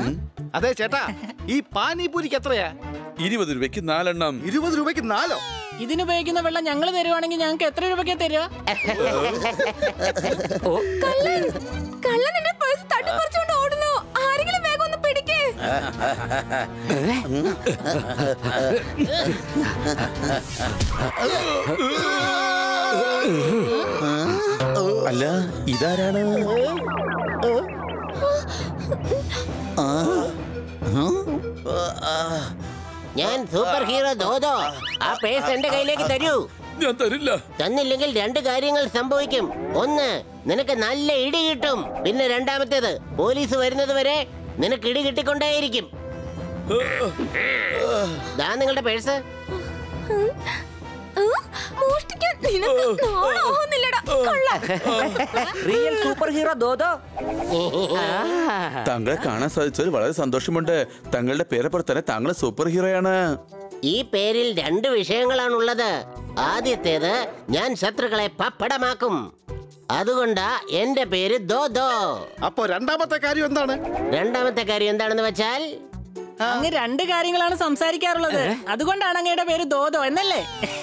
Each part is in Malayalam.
അതെ ചേട്ടാ ഈ പാനിപൂരിക്ക് എത്രയാ ഇരുപത് രൂപയ്ക്ക് നാലെണ്ണം ഇരുപത് രൂപയ്ക്ക് നാലോ ഇതിനുപയോഗിക്കുന്ന വെള്ളം ഞങ്ങൾ തരുവാണെങ്കിൽ ഞങ്ങൾക്ക് എത്ര രൂപയ്ക്ക് തരുക കള്ളൻ കള്ളൻ എന്റെ പേഴ്സ് തട്ടിപ്പറിച്ചുകൊണ്ട് ഓടുന്നു ആരെങ്കിലും വേഗം ഒന്ന് പിടിക്കേ അല്ല ഇതാരാണ് ഞാൻ സൂപ്പർ ഹീറോ ദോദോ ആ പേഴ്സ് എന്റെ കയ്യിലേക്ക് തരൂ ഞാൻ തരില്ല തന്നില്ലെങ്കിൽ രണ്ട് കാര്യങ്ങൾ സംഭവിക്കും ഒന്ന് നിനക്ക് നല്ല ഇടി കിട്ടും പിന്നെ രണ്ടാമത്തേത് പോലീസ് വരുന്നത് വരെ നിനക്ക് ഇടി കിട്ടിക്കൊണ്ടേയിരിക്കും ദാ നിങ്ങളുടെ പേഴ്സ് ആ, മോഷ്ടിക്കാൻ നിനക്ക് നാണമാവുന്നില്ലടാ കള്ളൻ റിയൽ സൂപ്പർ ഹീറോ ദോദോ താങ്കളെ കാണാൻ സാധിച്ചതിൽ വളരെ സന്തോഷമുണ്ട് താങ്കളുടെ പേരപ്പുറം തന്നെ താങ്കൾ സൂപ്പർ ഹീറോയാണ് ഈ പേരിൽ രണ്ട് വിഷയങ്ങളാണുള്ളത് ആദ്യത്തേത് ഞാൻ ശത്രുക്കളെ പപ്പടമാക്കും അതുകൊണ്ടാ എന്റെ പേര് ദോദോ അപ്പൊ രണ്ടാമത്തെ കാര്യം എന്താണ് രണ്ടാമത്തെ കാര്യം എന്താണെന്ന് വെച്ചാൽ അങ്ങ് രണ്ട് കാര്യങ്ങളാണ് സംസാരിക്കാറുള്ളത് അതുകൊണ്ടാണ് അങ്ങയുടെ പേര് ദോദോ എന്നല്ലേ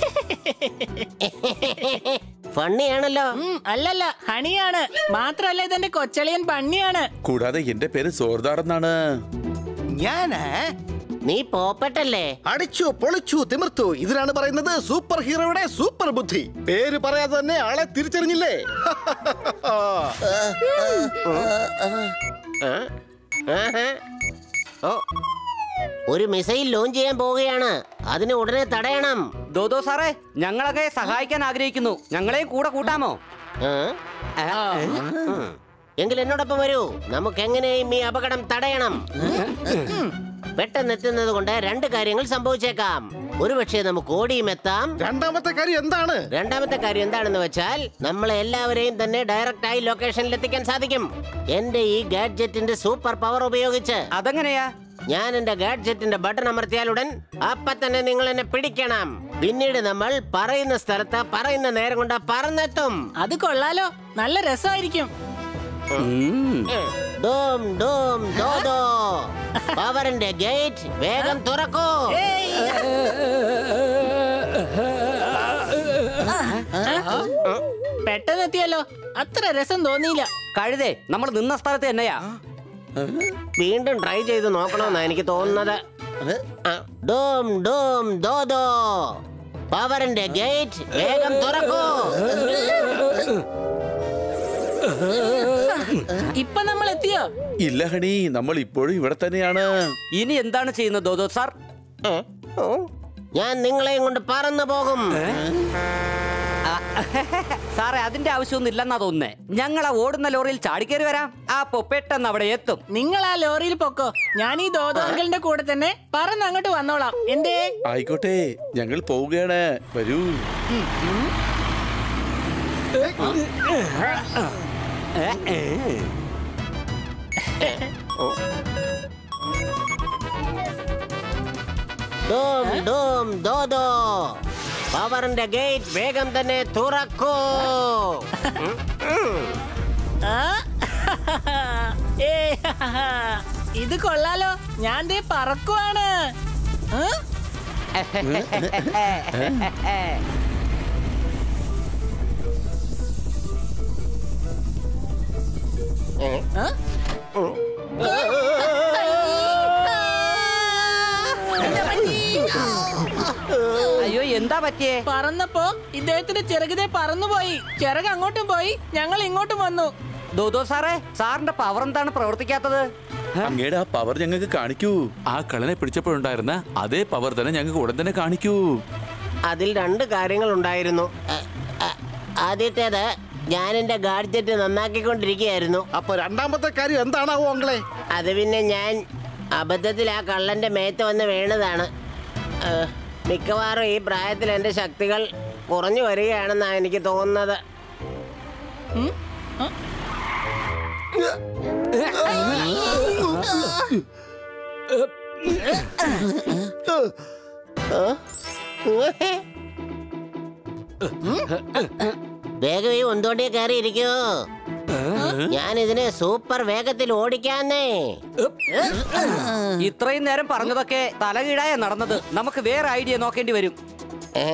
ഫണ്ണിയാണല്ലോ ഉം, അല്ലല്ല ഹണിയാണ് മാത്രല്ല ഇതെന്റെ കൊച്ചളിയൻ ബണ്ണിയാണ് കൂടാതെ എന്റെ പേര് സോർദാർ എന്നാണ് ഞാന് നീ പോപ്പട്ടല്ലേ അടിച്ചു പൊളിച്ചു തിമിർത്തു ഇതിനാണ് പറയുന്നത് സൂപ്പർ ഹീറോയുടെ സൂപ്പർ ബുദ്ധി പേര് പറയാതെ തന്നെ ആളെ തിരിച്ചറിഞ്ഞില്ലേ ആ? ആഹാ. ഓ ഒരു മിസൈൽ ലോഞ്ച് ചെയ്യാൻ പോവുകയാണ് അതിന് ഉടനെ തടയണം ദോദോ സാറേ ഞങ്ങളൊക്കെ സഹായിക്കാൻ ആഗ്രഹിക്കുന്നു ഞങ്ങളെയും കൂടെ കൂട്ടാമോ ആ? ഉം. എങ്കിൽ എന്നോടൊപ്പം വരൂ നമുക്ക് എങ്ങനെയും ഈ അപകടം തടയണം പെട്ടെന്ന് എത്തുന്നത് കൊണ്ട് രണ്ട് കാര്യങ്ങൾ സംഭവിച്ചേക്കാം ഒരുപക്ഷെ നമുക്ക് ഓടിയും എത്താം രണ്ടാമത്തെ കാര്യം എന്താണ് രണ്ടാമത്തെ കാര്യം എന്താണെന്ന് വെച്ചാൽ നമ്മളെ എല്ലാവരെയും തന്നെ ഡയറക്റ്റ് ആയി ലൊക്കേഷനിൽ എത്തിക്കാൻ സാധിക്കും എന്റെ ഈ ഗാഡ്ജറ്റിന്റെ സൂപ്പർ പവർ ഉപയോഗിച്ച് അതെങ്ങനെയാ ഞാൻ എന്റെ ഗാഡ്ജറ്റിന്റെ ബട്ടൺ അമർത്തിയാലുടൻ അപ്പൊ തന്നെ നിങ്ങൾ എന്നെ പിടിക്കണം പിന്നീട് നമ്മൾ പറയുന്ന സ്ഥലത്ത് പറയുന്ന നേരം കൊണ്ട് പറന്നെത്തും അത് കൊള്ളാലോ നല്ല രസമായിരിക്കും ഡോം ഡോം ദോദോ പവറിന്റെ ഗേറ്റ് വേഗം തുറക്കൂ പെട്ടെന്ന് എത്തിയല്ലോ അത്ര രസം തോന്നിയില്ല കഴുതേ നമ്മൾ നിന്ന സ്ഥലത്ത് തന്നെയാ വീണ്ടും ട്രൈ ചെയ്ത് നോക്കണമെന്നാ എനിക്ക് തോന്നുന്നത് ആ, ഡോം ഡോം ദോദോ പവറിന്റെ ഗേറ്റ് വേഗം തുറക്കൂ ഇപ്പൊ നമ്മൾ എത്തിയോ ഇല്ല ഹണി നമ്മൾ ഇപ്പോഴും ഇവിടെ തന്നെയാണ് ഇനി എന്താണ് ചെയ്യുന്നത് ദോദോ സാർ ഏ? ഓ, ഞാൻ നിങ്ങളെയും കൊണ്ട് പറന്നു പോകും സാറേ അതിന്റെ ആവശ്യമൊന്നും ഇല്ലെന്നാ തോന്നുന്നേ ഞങ്ങൾ ആ ഓടുന്ന ലോറിയിൽ ചാടിക്കേറി വരാം അപ്പൊ പെട്ടെന്ന് അവിടെ എത്തും നിങ്ങൾ ആ ലോറിയിൽ പൊക്കോ ഞാൻ ഈ ദോദോ അങ്കിളിന്റെ കൂടെ തന്നെ പറന്ന് അങ്ങോട്ട് വന്നോളാം എന്തേ ആയിക്കോട്ടെ ഞങ്ങൾ പോവുകയാണ് വരൂ ഡോം ഡോം ദോദോ പവറിന്റെ ഗേറ്റ് വേഗം തന്നെ തുറക്കൂ ആ? ഏ, ഇത് കൊള്ളാലോ ഞാൻ ദേ പറക്കുവാണ് ആ? ആ? അയ്യോ എന്താ പറ്റിയേ പറന്നപ്പോ ഇദ്ദേഹത്തിന്റെ ചിറകിതേ പറന്നുപോയി ചിറക് അങ്ങോട്ടും പോയി ഞങ്ങൾ ഇങ്ങോട്ടും വന്നു ദോദോ സാറേ സാറിന്റെ പവർ എന്താണ് പ്രവർത്തിക്കാത്തത് അങ്ങയുടെ ആ പവർ ഞങ്ങൾക്ക് കാണിക്കൂ ആ കള്ളനെ പിടിച്ചപ്പോഴുണ്ടായിരുന്ന അതേ പവർ തന്നെ ഞങ്ങൾക്ക് ഉടൻ തന്നെ കാണിക്കൂ അതിൽ രണ്ട് കാര്യങ്ങൾ ഉണ്ടായിരുന്നു അ, അ, ആദ്യത്തേത് ഞാൻ എന്റെ ഗാഡ്ജറ്റ് നന്നാക്കിക്കൊണ്ടിരിക്കുകയായിരുന്നു അപ്പൊ രണ്ടാമത്തെ കാര്യം എന്താണാവോ അങ്ങളെ അത് പിന്നെ ഞാൻ അബദ്ധത്തിൽ ആ കള്ളന്റെ മേത്ത് വന്ന് വീണതാണ് ആ, മിക്കവാറും ഈ പ്രായത്തിൽ എൻ്റെ ശക്തികൾ കുറഞ്ഞു വരികയാണെന്നാണ് എനിക്ക് തോന്നുന്നത് വേഗം ഈ ഒന്തോണ്ടിയെ കയറി ഇരിക്കൂ ഞാൻ ഇതിനെ സൂപ്പർ വേഗത്തിൽ ഓടിക്കാന്നേ ഇത്രയും നേരം പറഞ്ഞതൊക്കെ തലകീഴായ നടന്നത് നമുക്ക് വേറെ ഐഡിയ നോക്കേണ്ടി വരും ഏ,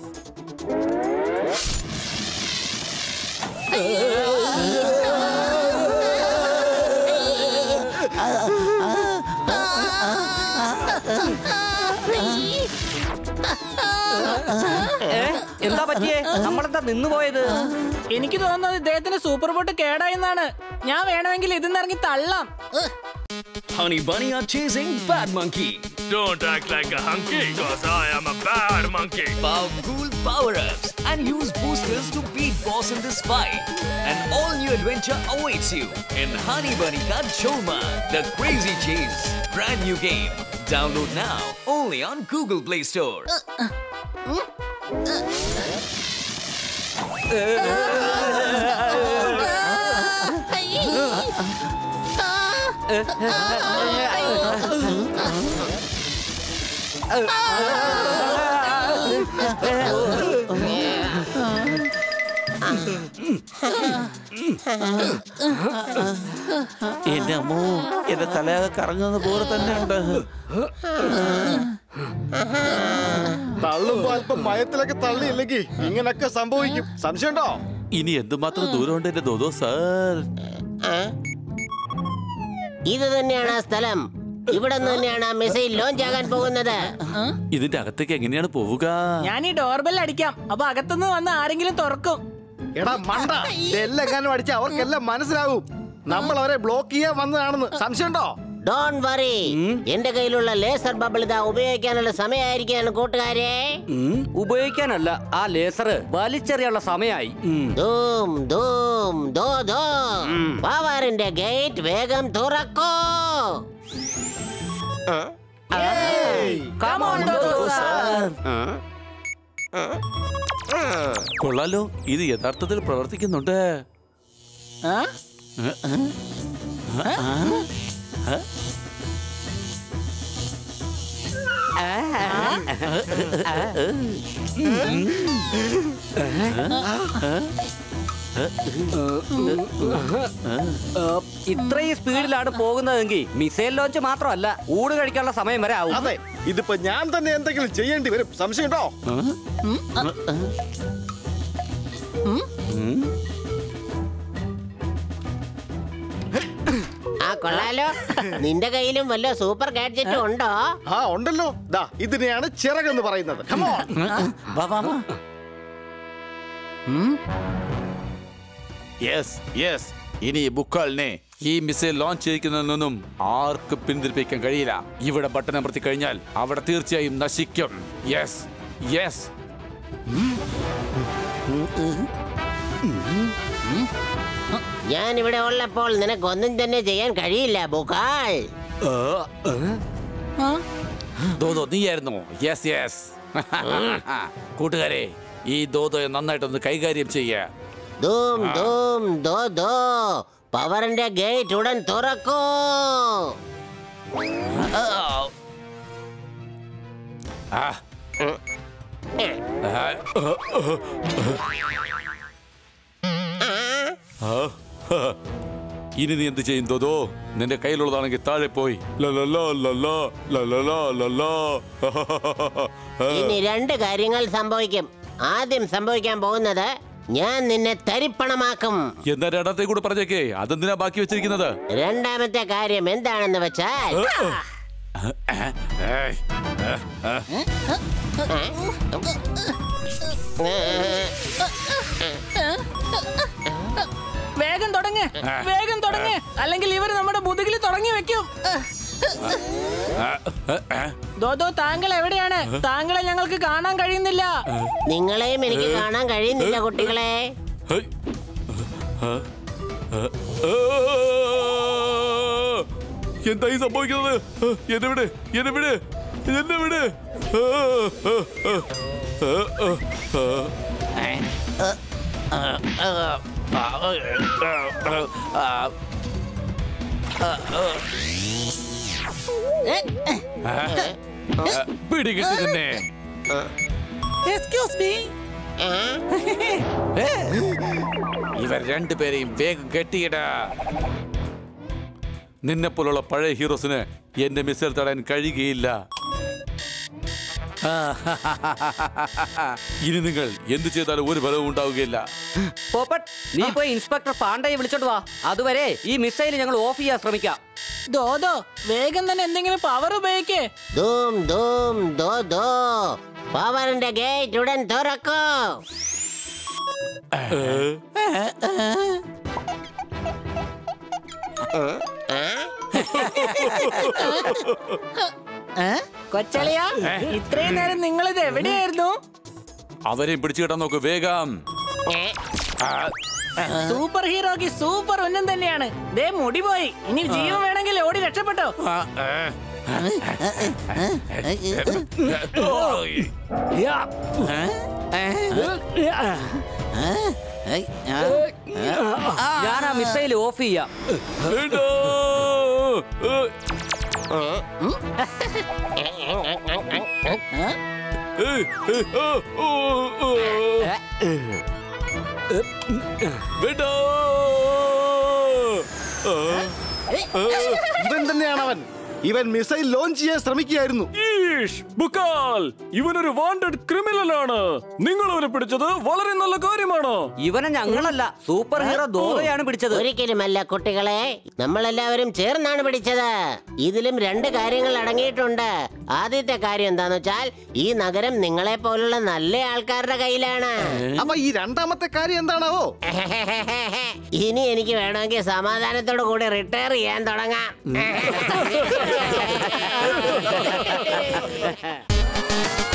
ഏ? എന്താ പറ്റിയേ നമ്മളെന്താ നിന്നുപോയത് എനിക്ക് തോന്നുന്നത് ഇദ്ദേഹത്തിന് സൂപ്പർ ബോട്ട് കേടായെന്നാണ് ഞാൻ വേണമെങ്കിൽ ഇതിന്ന് ഇറങ്ങി തള്ളാം Honey Bunny are chasing Bad Monkey. Don't act like a hunky, cause I am a bad monkey. Power cool power ups and use boosters to beat boss in this fight. An all new adventure awaits you in Honey Bunny Ka Choma, the crazy chase. Brand new game. Download now only on Google Play Store. എന്റെ അമ്മോ എന്റെ തലയൊക്കെ കറങ്ങുന്ന പോലെ തന്നെ ഉണ്ട് തള്ളുമ്പോ അല്പം മയത്തിലൊക്കെ തള്ളിയില്ലെങ്കിൽ ഇങ്ങനൊക്കെ സംഭവിക്കും സംശയമുണ്ടോ ഇനി എന്തുമാത്രം ദൂരമുണ്ട് എന്റെ ദോദോ സാർ ആ? ഇത് തന്നെയാണ് ആ സ്ഥലം ഇവിടെ നിന്ന് തന്നെയാണ് ആ മിസൈൽ ലോഞ്ച് ആകാൻ പോകുന്നത് ഇതിന്റെ അകത്തേക്ക് എങ്ങനെയാണ് പോവുക ഞാൻ ഈ ഡോർബെൽ അടിക്കാം അപ്പൊ അകത്തുനിന്ന് വന്ന് ആരെങ്കിലും തുറക്കും എടാ മണ്ട എല്ലാം അടിച്ച അവർക്കെല്ലാം മനസ്സിലാവും നമ്മൾ അവരെ ബ്ലോക്ക് ചെയ്യാൻ വന്നതാണെന്ന് സംശയമുണ്ടോ ഡോൺ വറി എന്റെ കയ്യിലുള്ള ലേസർ ബബിൾ ഇതാ ഉപയോഗിക്കാനുള്ള സമയമായിരിക്കാണ് കൂട്ടുകാരെ ഉം, ഉപയോഗിക്കാനല്ല ആ ലേസർ വലിച്ചെറിയാനുള്ള സമയമായി ധൂം ധൂം ദോ ദോ പവറിന്റെ ഗേറ്റ് വേഗം തുറക്കൂ Come on, Dodo sir. കൊള്ളാലോ ഇത് യഥാർത്ഥത്തിൽ പ്രവർത്തിക്കുന്നുണ്ട് ആ? ഇത്രയും സ്പീഡിലാണ് പോകുന്നതെങ്കിൽ മിസൈൽ ലോഞ്ച് മാത്രമല്ല ഊട് കഴിക്കാനുള്ള സമയം വരെ ആവും അതെ ഇതിപ്പോ ഞാൻ തന്നെ എന്തെങ്കിലും ചെയ്യേണ്ടി വരും സംശയമുണ്ടോ ആ കൊള്ളാലോ നിന്റെ കയ്യിലും വല്ല സൂപ്പർ ഗാഡ്ജറ്റും ഉണ്ടോ ആ ഉണ്ടല്ലോ ദാ ഇതിനെയാണ് ചിറകെന്ന് പറയുന്നത് Come on. വാ വാ വാ യെസ് യെസ് ഇനി ബുക്കാളിനെ ഈ മിസൈൽ ലോഞ്ച് ചെയ്യിക്കുന്നതിൽ നിന്നും ആർക്ക് പിന്തിരിപ്പിക്കാൻ കഴിയില്ല ഇവിടെ ബട്ടൺ അമർത്തി കഴിഞ്ഞാൽ അവിടെ തീർച്ചയായും നശിക്കും യെസ് യെസ് ഞാൻ ഇവിടെ ഉള്ളപ്പോൾ നിനക്കൊന്നും തന്നെ ചെയ്യാൻ കഴിയില്ല ബുക്കാൾ ആ? ദോദോ നീയായിരുന്നു യെസ് യെസ് കൂട്ടുകാരെ ഈ ദോദോയെ നന്നായിട്ടൊന്ന് കൈകാര്യം ചെയ്യ ധൂം ധൂം ദോ ദോ പവറിന്റെ ഗേറ്റ് ഉടൻ തുറക്കൂ ആ ആ, ആ, ആ. ഇനി നീ എന്ത് ചെയ്യും തോതോ നിന്റെ കയ്യിലുള്ളതാണെങ്കിൽ താഴെ പോയി ലലലാ, ലലാ, ലലലാ, ലലാ. ഇനി രണ്ട് കാര്യങ്ങൾ സംഭവിക്കും ആദ്യം സംഭവിക്കാൻ പോകുന്നത് ഞാൻ നിന്നെ തരിപ്പണമാക്കും എന്നാ രണ്ടാമത്തെ കൂടെ പറഞ്ഞേക്കേ അതെന്തിനാ ബാക്കി വെച്ചിരിക്കുന്നത് രണ്ടാമത്തെ കാര്യം എന്താണെന്ന് വെച്ചാൽ ഏയ്, വേഗം തുടങ്ങ് വേഗം തുടങ്ങ് അല്ലെങ്കിൽ ഇവർ നമ്മുടെ മുതുകിൽ തുടങ്ങി വെക്കും ദോദോ താങ്കൾ എവിടെയാണ് താങ്കളെ ഞങ്ങൾക്ക് കാണാൻ കഴിയുന്നില്ല നിങ്ങളെയും എനിക്ക് കാണാൻ കഴിയുന്നില്ല കുട്ടികളെ ഹേയ്. ആ, ആ, ആ. എന്തായി സംഭവിക്കുന്നത് ആ, എന്നെ വിട് എന്നെ വിട് എന്നെ വിട് ആ, ആ, ആ, ആ, ആ, ആ. ആ, ആ, ആ. പിടികിട്ടി തന്നെ എക്സ്ക്യൂസ് മീ ഇവർ രണ്ടുപേരെയും വേഗം കെട്ടിയിട നിന്നെ പോലുള്ള പഴയ ഹീറോസിന് എന്റെ മിസൈൽ തടയാൻ കഴിയുകയില്ല ആ, ഇനി നിങ്ങൾ എന്ത് ചെയ്താലും ഒരു ഫലവും ഉണ്ടാവുകയില്ല പോപ്പട്ട് നീ പോയി ഇൻസ്പെക്ടർ പാണ്ഡയെ വിളിച്ചോണ്ട് വാ അതുവരെ ഈ മിസൈൽ ഞങ്ങൾ ഓഫ് ചെയ്യാൻ ശ്രമിക്കാം ദോദോ വേഗം തന്നെ എന്തെങ്കിലും പവർ ഉപയോഗിക്കേ ധൂം ധൂം ദോ ദോ പവറിന്റെ ഗേറ്റ് ഉടൻ തുറക്കൂ കൊച്ചളിയ ഇത്രയും നേരം നിങ്ങൾ ഇത് എവിടെയായിരുന്നു അവരെയും പിടിച്ചു കിട്ടാൻ നോക്ക് വേഗം ആ, സൂപ്പർ ഹീറോക്ക് സൂപ്പർ ഉന്നം തന്നെയാണ് ദേ മുടി പോയി ഇനി ജീവൻ വേണമെങ്കിൽ ഓടി രക്ഷപ്പെട്ടോ ആ, ആ. ഓയ്. ഞാൻ ആ മിസൈൽ ഓഫ് ചെയ്യാം വേണ്ടോ. ഏയ്, ഏയ്, ഓ, ഓ, ഓ. വേണ്ടോ. ആ, ഇവൻ തന്നെയാണ് അവൻ ഇവൻ മിസൈൽ ലോഞ്ച് ചെയ്യാൻ ശ്രമിക്കുകയായിരുന്നു ഈഷ് ബുക്കാൽ ഇവനൊരു വാണ്ടഡ് ക്രിമിനൽ ആണ് നിങ്ങൾ അവനെ പിടിച്ചത് വളരെ നല്ല കാര്യമാണ് ഇവനെ ഞങ്ങളല്ല സൂപ്പർ ഹീറോ ദോതയാണ് പിടിച്ചത് ഒരിക്കലുമല്ല കുട്ടികളെ നമ്മളെല്ലാവരും ചേർന്നാണ് പിടിച്ചത് ഇതിലും രണ്ട് കാര്യങ്ങൾ അടങ്ങിയിട്ടുണ്ട് ആദ്യത്തെ കാര്യം എന്താന്ന് വെച്ചാൽ ഈ നഗരം നിങ്ങളെ പോലുള്ള നല്ല ആൾക്കാരുടെ കയ്യിലാണ് അപ്പൊ ഈ രണ്ടാമത്തെ കാര്യം എന്താണാവോ ഇനി എനിക്ക് വേണമെങ്കിൽ സമാധാനത്തോടു കൂടി റിട്ടയർ ചെയ്യാൻ തുടങ്ങാം